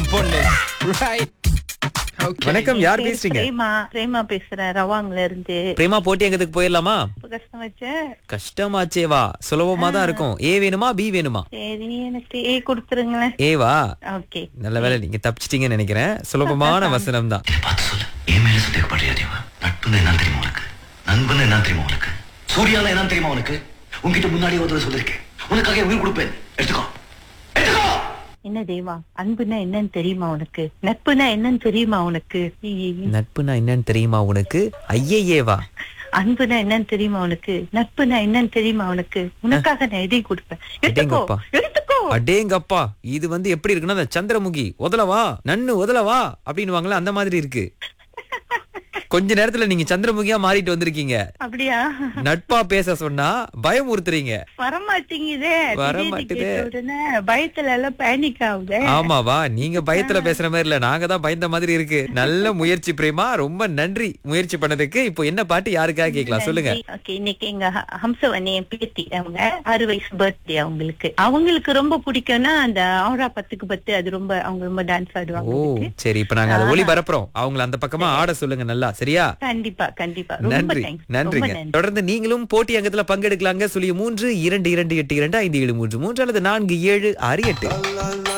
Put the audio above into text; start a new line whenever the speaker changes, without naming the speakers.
பொண்ணு right okay
வணக்கம் யார்
பேர்
பேசுறீங்க
பிரேமா பிரேமா பேசுறேன் ரவாங்ல இருந்து
பிரேமா போட்டி எங்கத்துக்கு போயிடலாமா
ரொம்ப கஷ்டம் வச்ச
கஷ்டமாச்சேவா சுலபமா தான் இருக்கும் ஏ வேணுமா பி வேணுமா
சரி எனக்கு ஏ கொடுத்துருங்களேன்
ஏவா
ஓகே
நல்ல வேளை நீங்க தப்பிச்சிட்டீங்கன்னு நினைக்கிறேன் சுலபமான வசனம் தான்
இதை பார்த்து சொல்லு என் மேல சந்தேகப்படுறியா தேவா நட்புன்னு என்ன தெரியுமா உனக்கு நண்பன்னு என்ன தெரியுமா உனக்கு சூர்யால என்ன தெரியுமா உனக்கு உன்கிட்ட முன்னாடி ஒரு தடவை சொல்லிருக்கேன் உனக்காக உயிர் கொடுப்பேன் எடுத்துக்கோ எடுத்துக்கோ
என்ன தேவா அன்புனா என்னன்னு தெரியுமா உனக்கு நட்புனா என்னன்னு தெரியுமா உனக்கு ஐயே.
நட்புனா என்னன்னு தெரியுமா உனக்கு ஐயேவா
அன்புனா என்னன்னு தெரியுமா உனக்கு நட்புனா என்னன்னு தெரியுமா உனக்கு உனக்காக நான் எதையும் கொடுப்பேன் எடுத்துக்கோ
அடேங்கப்பா.
எடுத்துக்கோ
அடேங்கப்பா இது வந்து எப்படி இருக்குன்னா அந்த சந்திரமுகி உதலவா நன்னு உதலவா அப்படின்னு அந்த மாதிரி இருக்கு கொஞ்ச நேரத்துல நீங்க சந்திரமுகியா மாறிட்டு வந்திருக்கீங்க
அப்படியா
நட்பா பேச சொன்னா பயமுறுத்துறீங்க
வரமாட்டேங்குதே
வர
திடீர்னு
மாட்டுதே.
கேட்ட உடனே பயத்துல எல்லாம் பேனிக் ஆகுதே
ஆமாவா நீங்க பயத்துல பேசுற மாதிரி இல்ல நாங்க தான் பயந்த மாதிரி இருக்கு நல்ல முயற்சி பிரேமா ரொம்ப நன்றி முயற்சி பண்ணதுக்கு இப்போ என்ன பாட்டு யாருக்காக கேட்கலாம் சொல்லுங்க
ஓகே இன்னைக்கு எங்க ஹ- ஹம்சவனி என் பேத்தி அவங்க ஆறு வயசு பர்த்டே அவங்களுக்கு அவங்களுக்கு ரொம்ப பிடிக்கும்னா அந்த ஆறா பத்துக்கு பத்து அது ரொம்ப அவங்க ரொம்ப டான்ஸ்
ஓ
ஆடுவாங்க அதுக்கு.
சரி இப்ப நாங்க அதை ஒளி பரப்புறோம் அவங்கள அந்த பக்கமா ஆட சொல்லுங்க நல்லா சரியா
கண்டிப்பா கண்டிப்பா ரொம்ப
நன்றி
தேங்க்ஸ் ரொம்ப
நன்றிங்க
நன்றி
தொடர்ந்து நீங்களும் போட்டி அங்கத்துல பங்கெடுக்கலாங்க சொல்லி மூன்று இரண்டு இரண்டு எட்டு இரண்டு ஐந்து ஏழு மூன்று மூன்று அல்லது நான்கு ஏழு ஆறு எட்டு